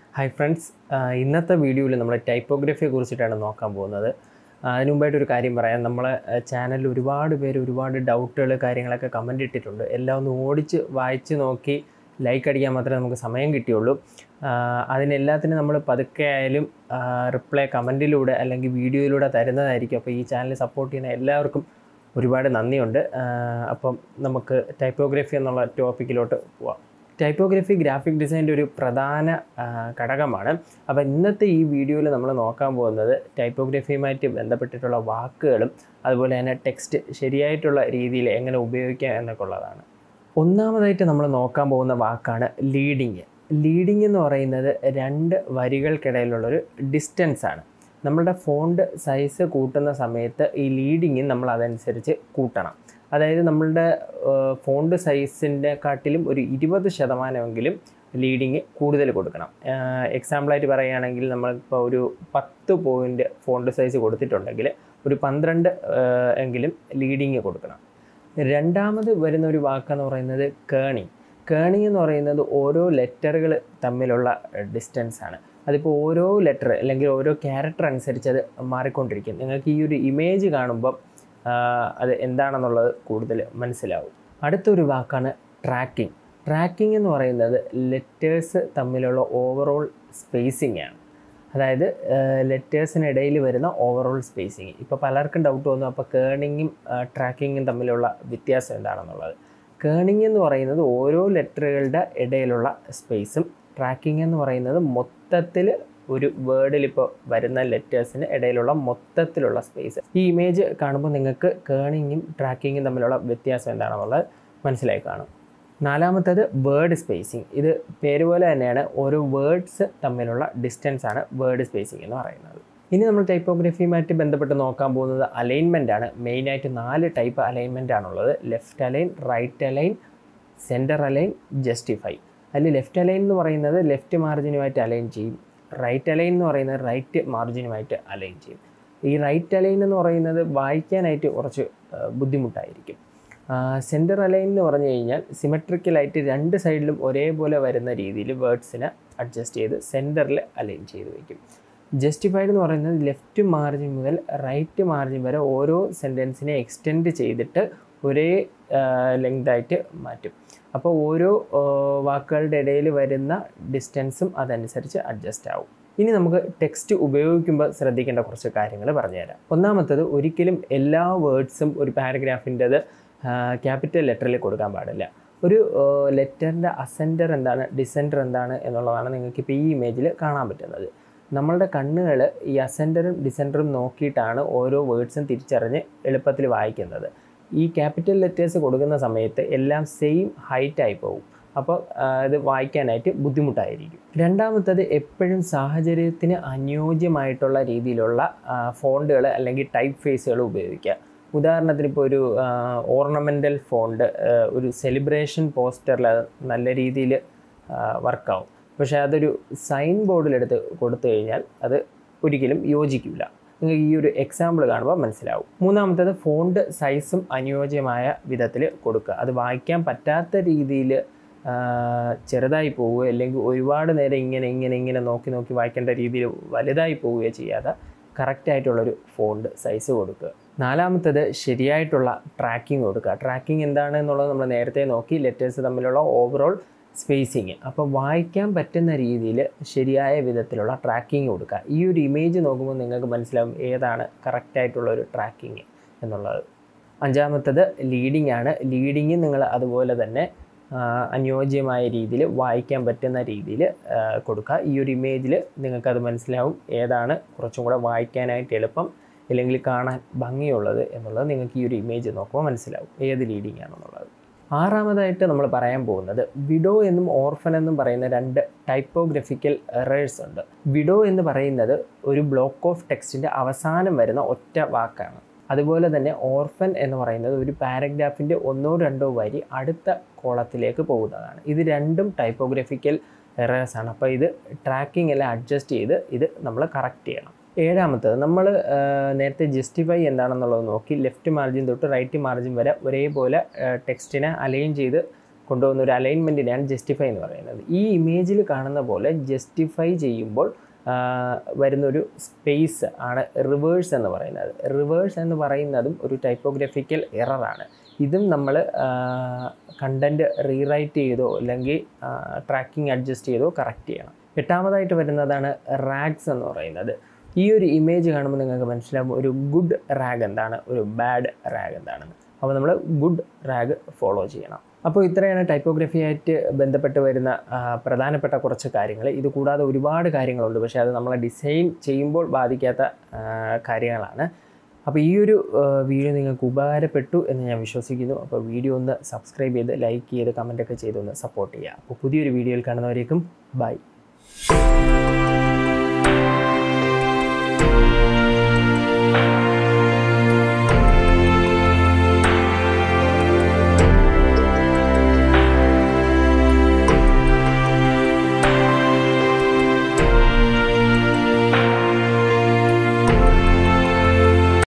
hi friends ഇന്നത്തെ വീഡിയോയിൽ നമ്മൾ ടൈപ്പോഗ്രഫിയെ കുറിച്ചിട്ടാണ് നോക്കാൻ പോകുന്നത് ആ, അതിന് മുമ്പായിട്ട് ഒരു കാര്യം പറയാം നമ്മളെ ചാനലിൽ ഒരുപാട് പേര് ഒരുപാട് ഡൗട്ടുകൾ കാര്യങ്ങളൊക്കെ കമൻ്റ് ഇട്ടിട്ടുണ്ട് എല്ലാം ഒന്ന് ഓടിച്ച് വായിച്ച് നോക്കി ലൈക്ക് അടിക്കാൻ മാത്രമേ നമുക്ക് സമയം കിട്ടിയുള്ളൂ ആ, അതിനെല്ലാത്തിനും നമ്മൾ പതുക്കെ ആയാലും റിപ്ലൈ കമൻറ്റിലൂടെ അല്ലെങ്കിൽ വീഡിയോയിലൂടെ തരുന്നതായിരിക്കും അപ്പോൾ ഈ ചാനൽ സപ്പോർട്ട് ചെയ്യുന്ന എല്ലാവർക്കും ഒരുപാട് നന്ദിയുണ്ട് ആ, അപ്പം നമുക്ക് ടൈപ്പോഗ്രഫി എന്നുള്ള ടോപ്പിക്കിലോട്ട് പോവാം ടൈപ്പോഗ്രഫി ഗ്രാഫിക് ഡിസൈൻ്റെ ഒരു പ്രധാന ആ, ഘടകമാണ് അപ്പോൾ ഇന്നത്തെ ഈ വീഡിയോയിൽ നമ്മൾ നോക്കാൻ പോകുന്നത് ടൈപ്പോഗ്രഫിയുമായിട്ട് ബന്ധപ്പെട്ടിട്ടുള്ള വാക്കുകളും അതുപോലെ തന്നെ ടെക്സ്റ്റ് ശരിയായിട്ടുള്ള രീതിയിൽ എങ്ങനെ ഉപയോഗിക്കാം എന്നൊക്കെ ഉള്ളതാണ് ഒന്നാമതായിട്ട് നമ്മൾ നോക്കാൻ പോകുന്ന വാക്കാണ് ലീഡിങ് ലീഡിങ് എന്ന് പറയുന്നത് രണ്ട് വരികൾക്കിടയിലുള്ളൊരു ഡിസ്റ്റൻസ് ആണ് നമ്മളുടെ ഫോണ്ട് സൈസ് കൂട്ടുന്ന സമയത്ത് ഈ ലീഡിങ് നമ്മൾ അതനുസരിച്ച് കൂട്ടണം അതായത് നമ്മളുടെ ഫോണ്ട് സൈസിൻ്റെ കാട്ടിലും ഒരു ഇരുപത് ശതമാനമെങ്കിലും ലീഡിങ് കൂടുതൽ കൊടുക്കണം എക്സാമ്പിളായിട്ട് പറയുകയാണെങ്കിൽ നമ്മളിപ്പോൾ ഒരു പത്ത് പോയിൻ്റ് ഫോണ്ട് സൈസ് കൊടുത്തിട്ടുണ്ടെങ്കിൽ ഒരു പന്ത്രണ്ട് ആഹ് എങ്കിലും ലീഡിങ് കൊടുക്കണം രണ്ടാമത് വരുന്ന ഒരു വാക്കെന്ന് പറയുന്നത് കേണിങ് കേണിങ് എന്ന് പറയുന്നത് ഓരോ ലെറ്ററുകൾ തമ്മിലുള്ള ഡിസ്റ്റൻസ് ആണ് അതിപ്പോൾ ഓരോ ലെറ്റർ അല്ലെങ്കിൽ ഓരോ ക്യാരക്ടർ അനുസരിച്ച് അത് മാറിക്കൊണ്ടിരിക്കും നിങ്ങൾക്ക് ഈ ഒരു ഇമേജ് കാണുമ്പം ആഹ് അത് എന്താണെന്നുള്ളത് കൂടുതൽ മനസ്സിലാവും അടുത്തൊരു വാക്കാണ് ട്രാക്കിംഗ് ട്രാക്കിംഗ് എന്ന് പറയുന്നത് ലെറ്റേഴ്സ് തമ്മിലുള്ള ഓവറോൾ സ്പേസിംഗ് ആണ് അതായത് ലെറ്റേഴ്സിനിടയിൽ വരുന്ന ഓവറോൾ സ്പേസിങ് ഇപ്പോൾ പലർക്കും ഡൗട്ട് വന്നു അപ്പോൾ കേണിങ്ങും ട്രാക്കിങ്ങും തമ്മിലുള്ള വ്യത്യാസം എന്താണെന്നുള്ളത് കേണിങ് എന്ന് പറയുന്നത് ഓരോ ലെറ്ററുകളുടെ ഇടയിലുള്ള സ്പേസും ട്രാക്കിംഗ് എന്ന് പറയുന്നത് മൊത്തത്തിൽ ഒരു വേർഡിൽ ഇപ്പോൾ വരുന്ന ലെറ്റേഴ്സിന് ഇടയിലുള്ള മൊത്തത്തിലുള്ള സ്പേസ് ഈ ഇമേജ് കാണുമ്പോൾ നിങ്ങൾക്ക് കേണിങ്ങും ട്രാക്കിങ്ങും തമ്മിലുള്ള വ്യത്യാസം എന്താണെന്നുള്ളത് മനസ്സിലായി കാണും നാലാമത്തേത് വേർഡ് സ്പേസിങ് ഇത് പേര് പോലെ തന്നെയാണ് ഓരോ വേർഡ്സ് തമ്മിലുള്ള ഡിസ്റ്റൻസ് ആണ് വേർഡ് സ്പേസിങ് എന്ന് പറയുന്നത് ഇനി നമ്മൾ ടൈപ്പോഗ്രഫിയുമായിട്ട് ബന്ധപ്പെട്ട് നോക്കാൻ പോകുന്നത് അലൈൻമെൻ്റ് ആണ് മെയിനായിട്ട് നാല് ടൈപ്പ് അലൈൻമെൻ്റ് ആണുള്ളത് left align right align centre align justify അതിൽ ലെഫ്റ്റ് അലൈൻ എന്ന് പറയുന്നത് ലെഫ്റ്റ് മാർജിനുമായിട്ട് അലൈൻ ചെയ്യും റൈറ്റ് അലൈൻ എന്ന് പറയുന്നത് റൈറ്റ് മാർജിനുമായിട്ട് അലൈൻ ചെയ്യും ഈ റൈറ്റ് അലൈൻ എന്ന് പറയുന്നത് വായിക്കാനായിട്ട് കുറച്ച് ആ, ബുദ്ധിമുട്ടായിരിക്കും സെൻറ്റർ അലൈൻ എന്ന് പറഞ്ഞു കഴിഞ്ഞാൽ സിമെട്രിക്കലായിട്ട് രണ്ട് സൈഡിലും ഒരേപോലെ വരുന്ന രീതിയിൽ വേർഡ്സിനെ അഡ്ജസ്റ്റ് ചെയ്ത് സെൻറ്ററിൽ അലൈൻ ചെയ്ത് വയ്ക്കും ജസ്റ്റിഫൈഡ് എന്ന് പറയുന്നത് ലെഫ്റ്റ് മാർജിൻ മുതൽ റൈറ്റ് മാർജിൻ വരെ ഓരോ സെൻറ്റൻസിനെ എക്സ്റ്റെൻഡ് ചെയ്തിട്ട് ഒരേ ലെങ്ത് ആയിട്ട് മാറ്റും അപ്പോൾ ഓരോ ആ, വാക്കുകളുടെ ഇടയിൽ വരുന്ന ഡിസ്റ്റൻസും അതനുസരിച്ച് അഡ്ജസ്റ്റ് ആവും ഇനി നമുക്ക് ടെക്സ്റ്റ് ഉപയോഗിക്കുമ്പോൾ ശ്രദ്ധിക്കേണ്ട കുറച്ച് കാര്യങ്ങൾ പറഞ്ഞുതരാം ഒന്നാമത്തത് ഒരിക്കലും എല്ലാ വേർഡ്സും ഒരു പാരഗ്രാഫിൻ്റെത് ക്യാപിറ്റൽ ലെറ്ററിൽ കൊടുക്കാൻ പാടില്ല ഒരു ലെറ്ററിൻ്റെ അസെൻറ്റർ എന്താണ് ഡിസെൻറ്റർ എന്താണ് എന്നുള്ളതാണ് നിങ്ങൾക്ക് ഇപ്പോൾ ഈ ഇമേജിൽ കാണാൻ പറ്റുന്നത് നമ്മളുടെ കണ്ണുകൾ ഈ അസെൻറ്ററും ഡിസെൻറ്ററും നോക്കിയിട്ടാണ് ഓരോ വേർഡ്സും തിരിച്ചറിഞ്ഞ് എളുപ്പത്തിൽ വായിക്കുന്നത് ഈ ക്യാപിറ്റൽ ലെറ്റേഴ്സ് കൊടുക്കുന്ന സമയത്ത് എല്ലാം സെയിം ഹൈറ്റ് ആയി പോകും അപ്പോൾ ആ, ഇത് വായിക്കാനായിട്ട് ബുദ്ധിമുട്ടായിരിക്കും രണ്ടാമത്തത് എപ്പോഴും സാഹചര്യത്തിന് അനുയോജ്യമായിട്ടുള്ള രീതിയിലുള്ള ഫോണ്ടുകൾ അല്ലെങ്കിൽ ടൈപ്പ് ഫേസുകൾ ഉപയോഗിക്കുക ഉദാഹരണത്തിന് ഇപ്പോൾ ഒരു ഓർണമെൻ്റൽ ഫോണ്ട് ഒരു സെലിബ്രേഷൻ പോസ്റ്ററിൽ നല്ല രീതിയിൽ വർക്കാവും പക്ഷേ അതൊരു സൈൻ ബോർഡിലെടുത്ത് കൊടുത്തു കഴിഞ്ഞാൽ അത് ഒരിക്കലും യോജിക്കില്ല നിങ്ങൾക്ക് ഈ ഒരു എക്സാമ്പിൾ കാണുമ്പോൾ മനസ്സിലാവും മൂന്നാമത്തേത് ഫോണ്ട് സൈസും അനുയോജ്യമായ വിധത്തിൽ കൊടുക്കുക അത് വായിക്കാൻ പറ്റാത്ത രീതിയിൽ ചെറുതായി പോവുകയോ അല്ലെങ്കിൽ ഒരുപാട് നേരം ഇങ്ങനെ ഇങ്ങനെ ഇങ്ങനെ നോക്കി നോക്കി വായിക്കേണ്ട രീതിയിൽ വലുതായി പോവുകയോ ചെയ്യാതെ കറക്റ്റായിട്ടുള്ളൊരു ഫോണ്ട് സൈസ് കൊടുക്കുക നാലാമത്തത് ശരിയായിട്ടുള്ള ട്രാക്കിംഗ് കൊടുക്കുക ട്രാക്കിംഗ് എന്താണ് എന്നുള്ളത് നമ്മൾ നേരത്തെ നോക്കി ലെറ്റേഴ്സ് തമ്മിലുള്ള ഓവറോൾ സ്പേസിങ് അപ്പോൾ വായിക്കാൻ പറ്റുന്ന രീതിയിൽ ശരിയായ വിധത്തിലുള്ള ട്രാക്കിംഗ് കൊടുക്കുക ഈ ഒരു ഇമേജ് നോക്കുമ്പോൾ നിങ്ങൾക്ക് മനസ്സിലാവും ഏതാണ് കറക്റ്റായിട്ടുള്ള ഒരു ട്രാക്കിംഗ് എന്നുള്ളത് അഞ്ചാമത്തത് ലീഡിംഗ് ആണ് ലീഡിങ് നിങ്ങൾ അതുപോലെ തന്നെ ആ, അനുയോജ്യമായ രീതിയിൽ വായിക്കാൻ പറ്റുന്ന രീതിയിൽ കൊടുക്കുക ഈ ഒരു ഇമേജിൽ നിങ്ങൾക്കത് മനസ്സിലാവും ഏതാണ് കുറച്ചും കൂടെ വായിക്കാനായിട്ട് എളുപ്പം അല്ലെങ്കിൽ കാണാൻ ഭംഗിയുള്ളത് എന്നുള്ളത് നിങ്ങൾക്ക് ഈ ഒരു ഇമേജ് നോക്കുമ്പോൾ മനസ്സിലാവും ഏത് ലീഡിംഗ് ആണെന്നുള്ളത് ആറാമതായിട്ട് നമ്മൾ പറയാൻ പോകുന്നത് വിഡോ എന്നും ഓർഫൻ എന്നും പറയുന്ന രണ്ട് ടൈപ്പോഗ്രഫിക്കൽ എറേഴ്സ് ഉണ്ട് വിഡോ എന്ന് പറയുന്നത് ഒരു ബ്ലോക്ക് ഓഫ് ടെക്സ്റ്റിൻ്റെ അവസാനം വരുന്ന ഒറ്റ വാക്കാണ് അതുപോലെ തന്നെ ഓർഫൻ എന്ന് പറയുന്നത് ഒരു പാരഗ്രാഫിൻ്റെ ഒന്നോ രണ്ടോ വരി അടുത്ത കോളത്തിലേക്ക് പോകുന്നതാണ് ഇത് രണ്ടും ടൈപ്പോഗ്രഫിക്കൽ എറേഴ്സ് ആണ് അപ്പോൾ ഇത് ട്രാക്കിംഗ് എല്ലാം അഡ്ജസ്റ്റ് ചെയ്ത് ഇത് നമ്മൾ കറക്റ്റ് ചെയ്യണം ഏഴാമത്തത് നമ്മൾ നേരത്തെ ജസ്റ്റിഫൈ എന്താണെന്നുള്ളത് നോക്കി ലെഫ്റ്റ് മാർജിൻ തൊട്ട് റൈറ്റ് മാർജിൻ വരെ ഒരേപോലെ ടെക്സ്റ്റിനെ അലൈൻ ചെയ്ത് കൊണ്ടുപോകുന്ന ഒരു അലൈൻമെൻറ്റിനെയാണ് ജസ്റ്റിഫൈ എന്ന് പറയുന്നത് ഈ ഇമേജിൽ കാണുന്ന പോലെ ജസ്റ്റിഫൈ ചെയ്യുമ്പോൾ ആ, വരുന്നൊരു സ്പേസ് ആണ് റിവേഴ്സ് എന്ന് പറയുന്നത് റിവേഴ്സ് എന്ന് പറയുന്നതും ഒരു ടൈപ്പോഗ്രഫിക്കൽ എററാണ് ഇതും നമ്മൾ കണ്ടൻറ്റ് റീറൈറ്റ് ചെയ്തോ അല്ലെങ്കിൽ ട്രാക്കിംഗ് അഡ്ജസ്റ്റ് ചെയ്തോ കറക്റ്റ് ചെയ്യണം എട്ടാമതായിട്ട് വരുന്നതാണ് റാഗ്സ് എന്ന് പറയുന്നത് ഈ ഒരു ഇമേജ് കാണുമ്പോൾ നിങ്ങൾക്ക് മനസ്സിലാവും ഒരു ഗുഡ് റാഗ് എന്താണ് ഒരു ബാഡ് റാഗ് എന്താണെന്ന് അപ്പോൾ നമ്മൾ ഗുഡ് റാഗ് ഫോളോ ചെയ്യണം അപ്പോൾ ഇത്രയാണ് ടൈപ്പോഗ്രഫി ആയിട്ട് ബന്ധപ്പെട്ട് വരുന്ന ആ, പ്രധാനപ്പെട്ട കുറച്ച് കാര്യങ്ങൾ ഇത് കൂടാതെ ഒരുപാട് കാര്യങ്ങളുണ്ട് പക്ഷേ അത് നമ്മളെ ഡിസൈൻ ചെയ്യുമ്പോൾ ബാധിക്കാത്ത ആ, കാര്യങ്ങളാണ് അപ്പോൾ ഈ ഒരു ആ, വീഡിയോ നിങ്ങൾക്ക് ഉപകാരപ്പെട്ടു എന്ന് ഞാൻ വിശ്വസിക്കുന്നു അപ്പോൾ വീഡിയോ ഒന്ന് സബ്സ്ക്രൈബ് ചെയ്ത് ലൈക്ക് ചെയ്ത് കമൻറ്റൊക്കെ ചെയ്ത് ഒന്ന് സപ്പോർട്ട് ചെയ്യുക അപ്പോൾ പുതിയൊരു വീഡിയോയിൽ കാണുന്നവരേക്കും ബൈ